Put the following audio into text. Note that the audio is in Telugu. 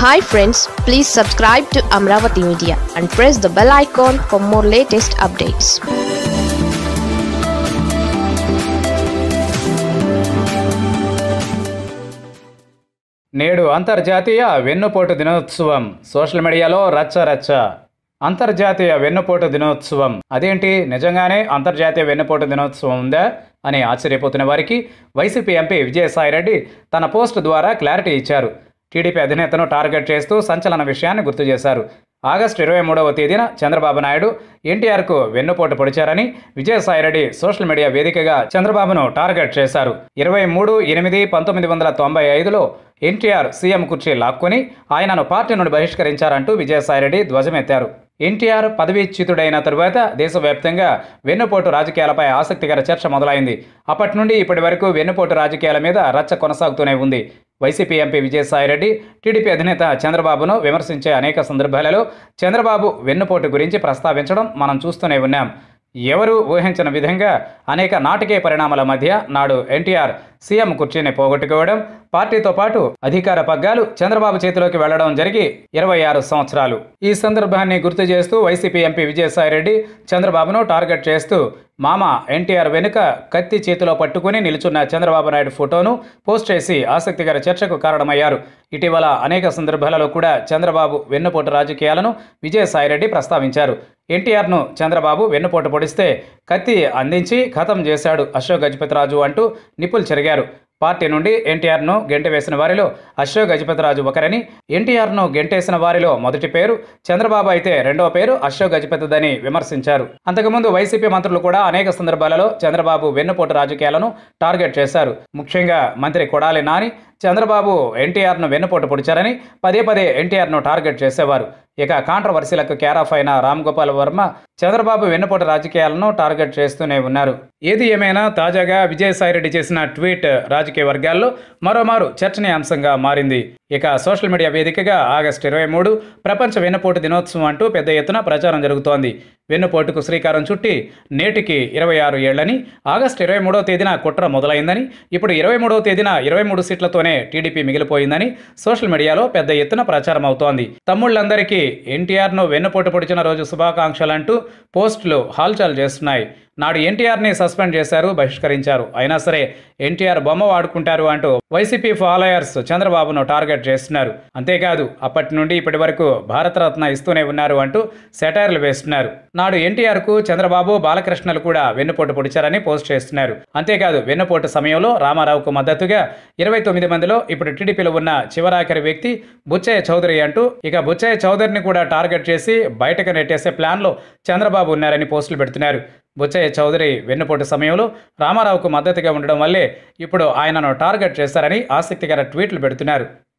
hi friends please subscribe to Amaravati media and press the bell icon for more latest updates నేడు అంతర్జాతీయ వెన్నుపోటు దినోత్సవం సోషల్ మీడియాలో రచ్చ రచ్చ అంతర్జాతీయ వెన్నుపోటు దినోత్సవం అదేంటి నిజంగానే అంతర్జాతీయ వెన్నుపోటు దినోత్సవం ఉందా అని ఆశ్చర్యపోతున్న వారికి వైసీపీ ఎంపీ విజయసాయిరెడ్డి తన పోస్ట్ ద్వారా క్లారిటీ ఇచ్చారు టీడీపీ అధినేతను టార్గెట్ చేస్తూ సంచలన విషయాన్ని గుర్తు చేశారు ఆగస్టు ఇరవై మూడవ తేదీన చంద్రబాబు నాయుడు ఎన్టీఆర్కు వెన్నుపోటు పొడిచారని విజయసాయిరెడ్డి సోషల్ మీడియా వేదికగా చంద్రబాబును టార్గెట్ చేశారు ఇరవై మూడు ఎనిమిది పంతొమ్మిది వందల తొంభై ఐదులో ఎన్టీఆర్ సీఎం కుర్చీ లాక్కొని ఆయనను పార్టీ నుండి బహిష్కరించారంటూ విజయసాయిరెడ్డి ధ్వజమెత్తారు ఎన్టీఆర్ పదవీచ్యుతుడైన తరువాత దేశవ్యాప్తంగా వెన్నుపోటు రాజకీయాలపై ఆసక్తికర చర్చ మొదలైంది అప్పటి నుండి ఇప్పటి వరకు వెన్నుపోటు రాజకీయాల మీద రచ్చ కొనసాగుతూనే ఉంది వైసీపీ ఎంపీ విజయసాయిరెడ్డి టీడీపీ అధినేత చంద్రబాబును విమర్శించే అనేక సందర్భాలలో చంద్రబాబు వెన్నుపోటు గురించి ప్రస్తావించడం మనం చూస్తూనే ఉన్నాం ఎవరు ఊహించిన విధంగా అనేక నాటకీయ పరిణామాల మధ్య నాడు ఎన్టీఆర్ సీఎం కుర్చీని పోగొట్టుకోవడం పార్టీతో పాటు అధికార పగ్గాలు చంద్రబాబు చేతిలోకి వెళ్లడం జరిగి ఇరవై ఆరు సంవత్సరాలు ఈ సందర్భాన్ని గుర్తు చేస్తూ వైసీపీ ఎంపీ విజయసాయిరెడ్డి చంద్రబాబును టార్గెట్ చేస్తూ మామ ఎన్టీఆర్ వెనుక కత్తి చేతిలో పట్టుకుని నిలుచున్న చంద్రబాబు నాయుడు ఫోటోను పోస్ట్ చేసి ఆసక్తికర చర్చకు కారణమయ్యారు ఇటీవల అనేక సందర్భాలలో కూడా చంద్రబాబు వెన్నుపోటు రాజకీయాలను విజయసాయిరెడ్డి ప్రస్తావించారు ఎన్టీఆర్ను చంద్రబాబు వెన్నుపోటు పొడిస్తే కత్తి అందించి ఖతం చేశాడు అశోక్ గజపతిరాజు అంటూ నిప్పులు చెరిగారు పార్టీ నుండి ఎన్టీఆర్ను గెంటవేసిన వారిలో అశోక్ గజపతిరాజు ఒకరని ఎన్టీఆర్ను గెంటేసిన వారిలో మొదటి పేరు చంద్రబాబు అయితే రెండవ పేరు అశోక్ గజపతిదని విమర్శించారు అంతకుముందు వైసీపీ మంత్రులు కూడా అనేక సందర్భాలలో చంద్రబాబు వెన్నుపోటు రాజకీయాలను టార్గెట్ చేశారు ముఖ్యంగా మంత్రి కొడాలి నాని చంద్రబాబు ఎన్టీఆర్ను వెన్నుపోటు పొడిచారని పదే పదే ఎన్టీఆర్ను టార్గెట్ చేసేవారు ఇక కాంట్రవర్సీలకు కేరాఫ్ అయిన రామ్ గోపాల్ వర్మ చంద్రబాబు వెన్నుపోటు రాజకీయాలను టార్గెట్ చేస్తూనే ఉన్నారు ఏది ఏమైనా తాజాగా విజయసాయిరెడ్డి చేసిన ట్వీట్ రాజకీయ వర్గాల్లో మరోమారు చర్చనీయాంశంగా మారింది ఇక సోషల్ మీడియా వేదికగా ఆగస్టు ఇరవై మూడు ప్రపంచ వెన్నుపోటు దినోత్సవం అంటూ పెద్ద ఎత్తున ప్రచారం జరుగుతోంది వెన్నుపోటుకు శ్రీకారం చుట్టి నేటికి ఇరవై ఆరు ఏళ్లని ఆగస్టు ఇరవై మూడవ తేదీన కుట్ర మొదలైందని ఇప్పుడు ఇరవై మూడవ తేదీన ఇరవై మూడు సీట్లతోనే టీడీపీ మిగిలిపోయిందని సోషల్ మీడియాలో పెద్ద ఎత్తున ప్రచారం అవుతోంది తమ్ముళ్ళందరికీ ఎన్టీఆర్ను వెన్నుపోటు పొడిచిన రోజు శుభాకాంక్షలంటూ పోస్టులు హాల్చల్ చేస్తున్నాయి నాడు ఎన్టీఆర్ని సస్పెండ్ చేశారు బహిష్కరించారు అయినా సరే ఎన్టీఆర్ బొమ్మ వాడుకుంటారు అంటూ వైసీపీ ఫాలోయర్స్ చంద్రబాబును టార్గెట్ చేస్తున్నారు అంతేకాదు అప్పటి నుండి ఇప్పటి వరకు భారతరత్న ఇస్తూనే ఉన్నారు అంటూ సెటైర్లు వేస్తున్నారు నాడు ఎన్టీఆర్కు చంద్రబాబు బాలకృష్ణలు కూడా వెన్నుపోటు పొడిచారని పోస్ట్ చేస్తున్నారు అంతేకాదు వెన్నుపోటు సమయంలో రామారావుకు మద్దతుగా ఇరవై తొమ్మిది మందిలో ఇప్పుడు టీడీపీలో ఉన్న చివరాఖరి వ్యక్తి బుచ్చయ్య చౌదరి అంటూ ఇక బుచ్చయ్య చౌదరిని కూడా టార్గెట్ చేసి బయటకు నెట్టేసే ప్లాన్లో చంద్రబాబు ఉన్నారని పోస్టులు పెడుతున్నారు బుచ్చయ్య చౌదరి వెన్నుపోటు సమయంలో రామారావుకు మద్దతుగా ఉండడం వల్లే ఇప్పుడు ఆయనను టార్గెట్ చేస్తారని ఆసక్తికర ట్వీట్లు పెడుతున్నారు